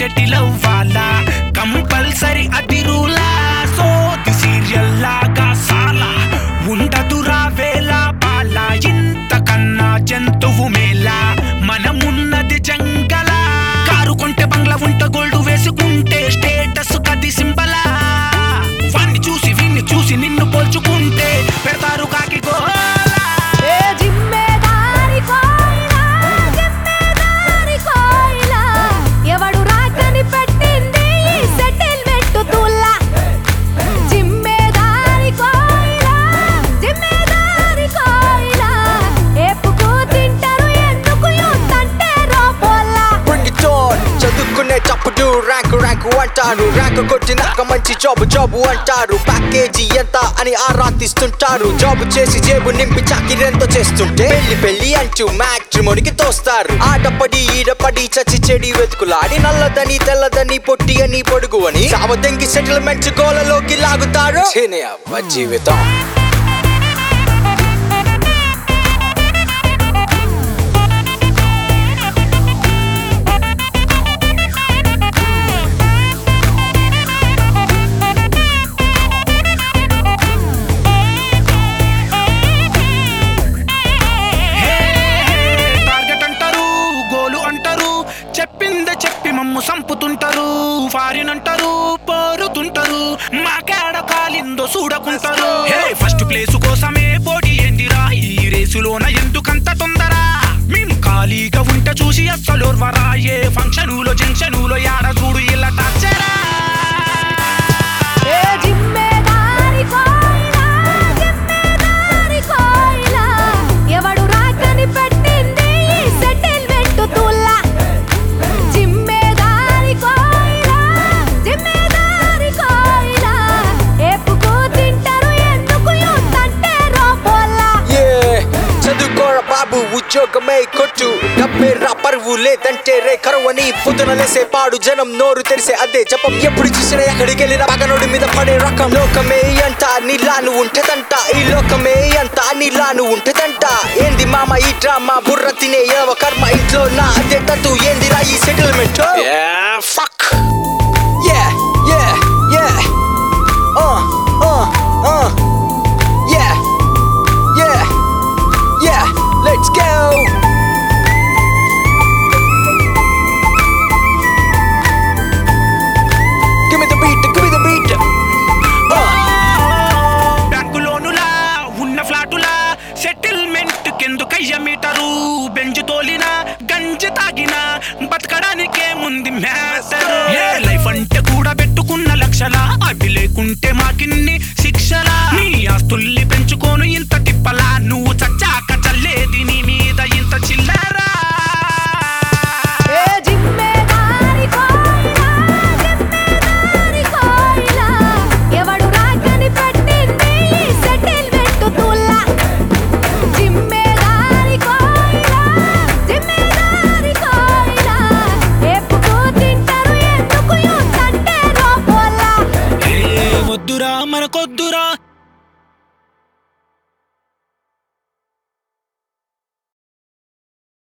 Settle అవ్వాలా compulsory అది రూలా సోది సీరియల్ లాగా సాలా ఉండదురా వేళ పాల ఇంతకన్నా జంతువు మేలా మనమున్నది జంగల కారు కొంటే బంగ్లా ఉంట గోల్డ్ వేసుకుంటే స్టేటస్ కది సింబలా వాణ్ణి చూసి వీణ్ణి చూసి నిన్ను పోల్చుకుంటే పెడతారు కాకి గోలా ఏ జిమ్మేదారి కోయిలా జిమ్మేదారి కోయిలా ఎవడు రాకని పెట్టింది ఈ సెటిల్మెంట్ తుల్లా జిమ్మేదారి కోయిలా జిమ్మేదారి కోయిలా ఏపుకు తింటారు ఎందుకు యూతంటే రోపోల్లా Bring it on చదువుకునేటప్పుడు ర్యాంకు ర్యాంకు అంటారు ర్యాంకు కొట్టినాక మంచి జాబ్ జాబ్ అంటారు ప్యాకేజీ ఎంత అని ఆరా తీస్తుంటారు జాబ్ చేసి జేబు నింపి చాకిరెంతో చేస్తుంటే పెళ్లి పెళ్లి అంటూ మ్యాట్రిమోనికి తోస్తారు ఆడపడి ఈడపడి చచ్చి చెడి వెతుకులాడి నల్లదని తెల్లదని పొట్టి అని పొడుగు అని సావదంగి సెటిల్మెంట్ గోలలోకి లాగుతారు చినే అవ్వ జీవితం హే, హే, టార్గెట్ అంటారు గోలు అంటారు చెప్పిందే చెప్పి మమ్ము సంపుతుంటారు ఫారిన్ అంటారు పోరుతుంటారు మాకేడ కాలిందో చూడకుంటారు హే ఫస్ట్ ప్లేస్ కోసమే పోటీ ఏందిరా ఈ రేసులోన ఎందుకంత తొందర మేము ఖాళీగా ఉంటే చూసి అస్సలు ఓర్వరా ఏ ఫంక్షనులో జంక్షనులో యాడ చూడు ఇలా టచ్చరా ఏ జిమ్మేదారి కోయిలా జిమ్మేదారి కోయిలా ఎవడు రాకని పెట్టింది ఈ సెటిల్మెంట్ తుల్లా జిమ్మేదారి కోయిలా జిమ్మేదారి కోయిలా ఏపుకు తింటారు ఎందుకు యూతంటే రోపోల్లా ఏ చదువుకోర బాబు ఉద్యోగమే కొట్టు డబ్బే రా పరువు లేదంటే రే కరువని పొద్దున లేసే పాడు జనం నోరు తెరిసే అదే జపం ఎప్పుడు చూసినా ఎక్కడికి వెళ్ళినా పగనోడి మీద పడే రకం లోకమే అంట నీలాను ఉంటదంట ఈ లోకమే అంత నీలాను ఉంటదంట ఏంది మామ ఈ డ్రామా బుర్ర తినే ఏవ కర్మ ఇంట్లో నా అదే తట్టు ఏందిరా ఈ settlement fuck Yeah, yeah, yeah. Uh, uh, uh. Yeah, yeah, yeah. Let's go. Give me the beat, give me the beat. Uh. Bank లోనులా ఉన్న ఫ్లాటులా సెటిల్మెంట్ కెందుకయ్య మీటరు బెంచ్ తోలినా గంజి తాగినా బతకడానికే ముందు మ్యాటర్ ఏ లైఫ్ అంటే కూడా పెట్టుకున్న లక్షలా అవి లేకుంటే మాకిన్ని శిక్షలా నీ ఆస్తుల్ని పెంచుకోను ఇంత తిప్పలా నువ్వు చచ్చాక చల్లేది నీ మీద ఇంత చిల్లరా ఏ జిమ్మేదారి కోయిలా జిమ్మేదారి కోయిలా ఎవడు రాకని పెట్టింది ఈ సెటిల్మెంట్ తుల్లా జిమ్మేదారి కోయిలా జిమ్మేదారి కోయిలా ఏపుకు తింటారు ఎందుకు యూతంటే రోపోల్లా ఏ వద్దురా మనకొద్దురా